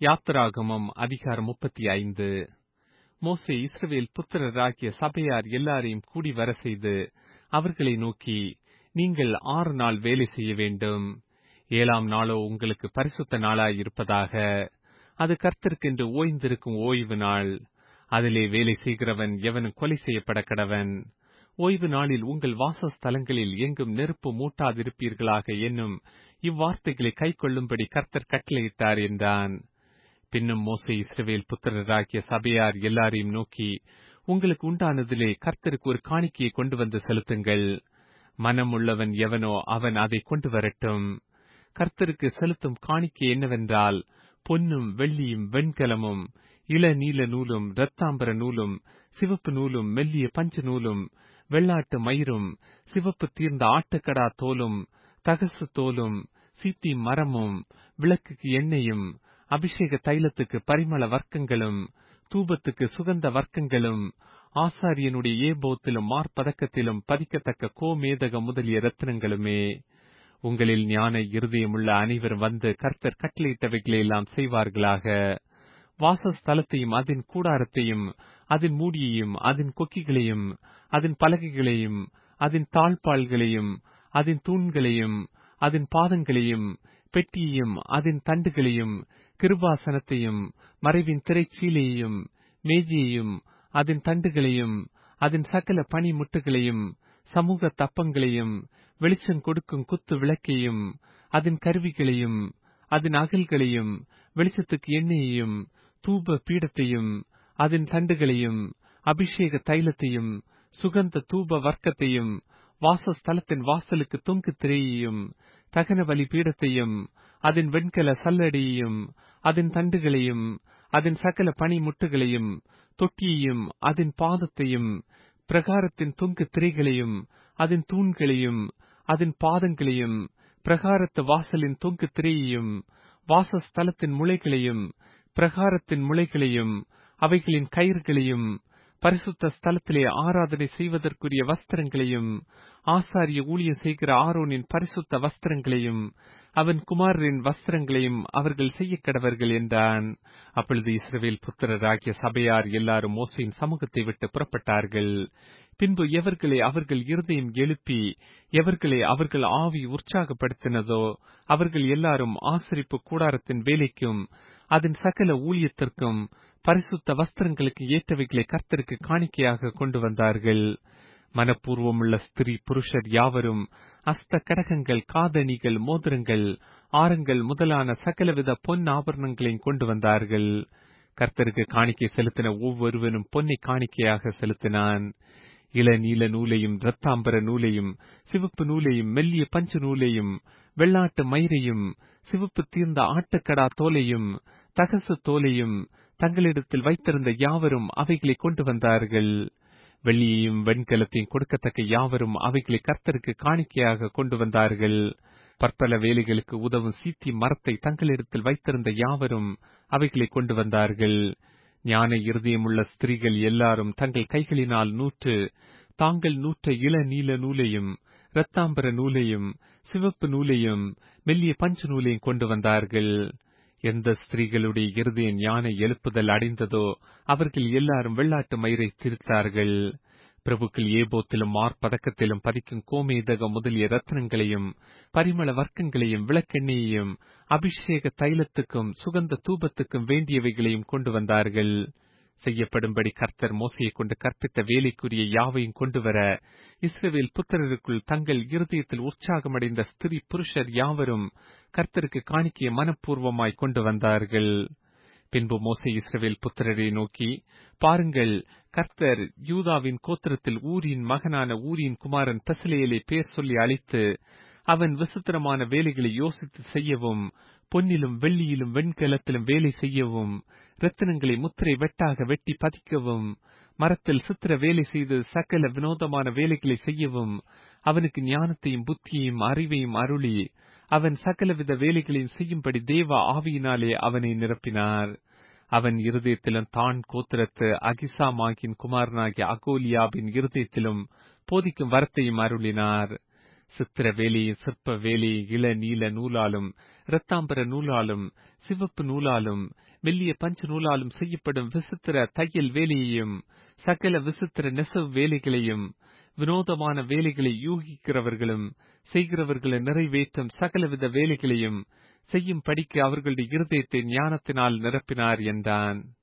யாத்திராகமம் அதிகாரம் முப்பத்தி ஐந்து மோசே இஸ்ரவேல் புத்திரராகிய சபையார் எல்லாரையும் கூடி வர செய்து அவர்களை நோக்கி நீங்கள் ஆறு நாள் வேலை செய்ய வேண்டும் ஏழாம் நாளோ உங்களுக்கு பரிசுத்த நாளாய் இருப்பதாக அது கர்த்தருக்கென்று ஓய்ந்திருக்கும் ஓய்வு நாள் அதிலே வேலை செய்கிறவன் எவனும் கொலை செய்யப்பட கடவன் ஓய்வு நாளில் உங்கள் வாசஸ்தலங்களில் எங்கும் நெருப்பு மூட்டாதிருப்பீர்களாக என்னும் இவ்வார்த்தைகளை கைக்கொள்ளும்படி கர்த்தர் கட்டளையிட்டார் என்றான் பின்னும் மோசே இஸ்ரவேல் புத்திரராகிய சபையார் எல்லாரையும் நோக்கி உங்களுக்கு உண்டானதிலே கர்த்தருக்கு ஒரு காணிக்கையை கொண்டு வந்து செலுத்துங்கள் மனம் உள்ளவன் எவனோ அவன் அதை கொண்டு வரட்டும் கர்த்தருக்கு செலுத்தும் காணிக்கை என்னவென்றால் பொன்னும் வெள்ளியும் வெண்கலமும் இள நீல நூலும் இரத்தாம்பர நூலும் சிவப்பு நூலும் மெல்லிய பஞ்சு நூலும் வெள்ளாட்டு மயிரும் சிவப்பு தீர்ந்த ஆட்டுக்கடா தோலும் தகசு தோலும் சீத்தி மரமும் விளக்குக்கு எண்ணெயும் அபிஷேக தைலத்துக்கு பரிமள வர்க்கங்களும் தூபத்துக்கு சுகந்த வர்க்கங்களும் ஆசாரியனுடைய ஏபோத்திலும் மார்பதக்கத்திலும் பதிக்கத்தக்க கோமேதக முதலிய ரத்னங்களுமே உங்களில் ஞான இருதயமுள்ள அனைவரும் வந்து கர்த்தர் கட்டளையிட்டவைகளை எல்லாம் செய்வார்களாக வாசஸ்தலத்தையும் அதன் கூடாரத்தையும் அதன் மூடியையும் அதன் கொக்கிகளையும் அதன் பலகைகளையும் அதன் தாழ்பால்களையும் அதன் தூண்களையும் அதன் பாதங்களையும் பெட்டியையும் அதன் தண்டுகளையும் கிருபாசனத்தையும் மறைவின் திரைச்சீலையையும் மேஜையையும் அதன் தண்டுகளையும் அதன் சகல பனிமுட்டுகளையும் சமூக தப்பங்களையும் வெளிச்சம் கொடுக்கும் குத்து விளக்கையும் அதன் கருவிகளையும் அதன் அகல்களையும் வெளிச்சத்துக்கு எண்ணெயையும் தூப பீடத்தையும் அதன் தண்டுகளையும் அபிஷேக தைலத்தையும் சுகந்த தூப வர்க்கத்தையும் வாசஸ்தலத்தின் வாசலுக்கு தொங்கு திரையையும் தகன பலி பீடத்தையும் அதன் வெண்கல சல்லடியையும் அதன் தண்டுகளையும் அதன் சகல பனிமுட்டுகளையும் தொட்டியையும் அதன் பாதத்தையும் பிரகாரத்தின் தொங்கு திரைகளையும் அதன் தூண்களையும் அதன் பாதங்களையும் பிரகாரத்து வாசலின் தொங்கு திரையையும் வாசஸ்தலத்தின் முளைகளையும் பிரகாரத்தின் முளைகளையும் அவைகளின் கயிர்களையும் பரிசுத்த ஸ்தலத்திலே ஆராதனை செய்வதற்குரிய வஸ்திரங்களையும் ஆசாரிய ஊழியம் செய்கிற ஆரோனின் பரிசுத்த வஸ்திரங்களையும் அவன் குமாரரின் வஸ்திரங்களையும் அவர்கள் செய்ய கடவர்கள் என்றான் அப்பொழுது இஸ்ரவேல் புத்திரராகிய சபையார் எல்லாரும் மோசையின் சமூகத்தை விட்டு புறப்பட்டார்கள் பின்பு எவர்களை அவர்கள் இருதயம் எழுப்பி எவர்களை அவர்கள் ஆவி உற்சாகப்படுத்தினதோ அவர்கள் எல்லாரும் ஆசரிப்பு கூடாரத்தின் வேலைக்கும் அதன் சகல ஊழியத்திற்கும் பரிசுத்த வஸ்திரங்களுக்கு ஏற்றவைகளை கர்த்தருக்கு காணிக்கையாக கொண்டு வந்தார்கள் மனப்பூர்வமுள்ள ஸ்திரீ புருஷர் யாவரும் அஸ்த கடகங்கள் காதணிகள் மோதிரங்கள் ஆரங்கள் முதலான சகலவித பொன் ஆபரணங்களையும் கொண்டு வந்தார்கள் கர்த்தருக்கு காணிக்கை செலுத்தின ஒவ்வொருவனும் பொன்னை காணிக்கையாக செலுத்தினான் இள நீல நூலையும் இரத்தாம்பர நூலையும் சிவப்பு நூலையும் மெல்லிய பஞ்சு நூலையும் வெள்ளாட்டு மயிரையும் சிவப்பு தீர்ந்த ஆட்டுக்கடா தோலையும் தகசு தோலையும் தங்களிடத்தில் வைத்திருந்த யாவரும் அவைகளை கொண்டு வந்தார்கள் வெள்ளியையும் வெண்கலத்தையும் கொடுக்கத்தக்க யாவரும் அவைகளை கர்த்தருக்கு காணிக்கையாக கொண்டு வந்தார்கள் பற்பல வேலைகளுக்கு உதவும் சீத்தி மரத்தை தங்களிடத்தில் வைத்திருந்த யாவரும் அவைகளை கொண்டு வந்தார்கள் ஞான இருதயமுள்ள ஸ்திரீகள் எல்லாரும் தங்கள் கைகளினால் நூற்று தாங்கள் நூற்ற இள நீல நூலையும் இரத்தாம்பர நூலையும் சிவப்பு நூலையும் மெல்லிய பஞ்சு நூலையும் கொண்டு வந்தார்கள் எந்த ஸ்திரீகளுடைய இருதய ஞான எழுப்புதல் அடைந்ததோ அவர்கள் எல்லாரும் வெள்ளாட்டு மயிரை திருத்தார்கள் பிரபுக்கள் ஏபோத்திலும் மார்பதக்கத்திலும் பதிக்கும் கோமேதக முதலிய ரத்னங்களையும் பரிமள வர்க்கங்களையும் விளக்கெண்ணெயையும் அபிஷேக தைலத்துக்கும் சுகந்த தூபத்துக்கும் வேண்டியவைகளையும் கொண்டு வந்தார்கள் செய்யப்படும்படி கர்த்தர் மோசையை கொண்டு கற்பித்த வேலைக்குரிய யாவையும் கொண்டு வர இஸ்ரவேல் புத்திரருக்குள் தங்கள் இருதயத்தில் உற்சாகமடைந்த ஸ்திரீ புருஷர் யாவரும் கர்த்தருக்கு காணிக்கைய மனப்பூர்வமாய் கொண்டு வந்தார்கள் பின்பு மோசை இஸ்ரவேல் புத்திரரை நோக்கி பாருங்கள் கர்த்தர் யூதாவின் கோத்திரத்தில் ஊரின் மகனான ஊரின் குமாரன் பெசலேயலை பேர் சொல்லி அழைத்து அவன் விசித்திரமான வேலைகளை யோசித்து செய்யவும் பொன்னிலும் வெள்ளியிலும் வெண்கலத்திலும் வேலை செய்யவும் ரத்தினங்களை முத்திரை வெட்டாக வெட்டி பதிக்கவும் மரத்தில் சித்திர வேலை செய்து சகல வினோதமான வேலைகளை செய்யவும் அவனுக்கு ஞானத்தையும் புத்தியையும் அறிவையும் அருளி அவன் சகலவித வேலைகளையும் செய்யும்படி தேவ ஆவியினாலே அவனை நிரப்பினார் அவன் இருதயத்திலும் தான் கோத்திரத்து அகிசாமாகின் குமாரனாகிய அகோலியாவின் இருதயத்திலும் போதிக்கும் வரத்தையும் அருளினார் சித்திர வேலியும் சிற்ப வேலியும் இள நீல நூலாலும் இரத்தாம்பர நூலாலும் சிவப்பு நூலாலும் மெல்லிய பஞ்சு நூலாலும் செய்யப்படும் விசித்திர தையல் வேலையையும் சகல விசித்திர நெசவு வேலைகளையும் வினோதமான வேலைகளை யூகிக்கிறவர்களும் செய்கிறவர்களும் நிறைவேற்றும் சகலவித வேலைகளையும் செய்யும் படிக்கு அவர்களுடைய இருதயத்தை ஞானத்தினால் நிரப்பினார் என்றான்